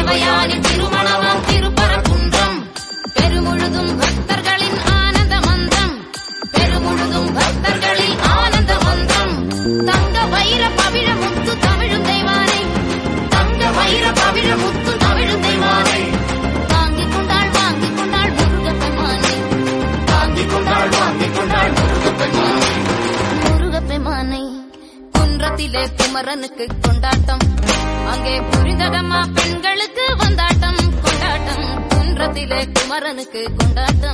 தேவயானி திருமணமாம் திருப்பரங்குன்றம் பெருமுழுதும் பக்தர்களின் ஆனந்த மந்தம் பெருமுழுதும் பக்தர்களின் ஆனந்த மந்தம் தங்க வைர பவிழ முத்து தமிழும் தெய்வானை தங்க வைர பவிழ முத்து தமிழும் தெய்வானை தாங்கிக் கொண்டாள் வாங்கிக் கொண்டாள் முருகப்பெருமானை தாங்கிக் கொண்டாள் வாங்கிக் கொண்டாள் முருகப்பெருமானை முருகப்பெருமானை குன்றத்திலே குமரனுக்கு கொண்டாட்டம் அங்கே புரிந்தகம்மா பெண்களுக்கு வந்தாட்டம் கொண்டாட்டம் குன்றத்திலே குமரனுக்கு கொண்டாட்டம்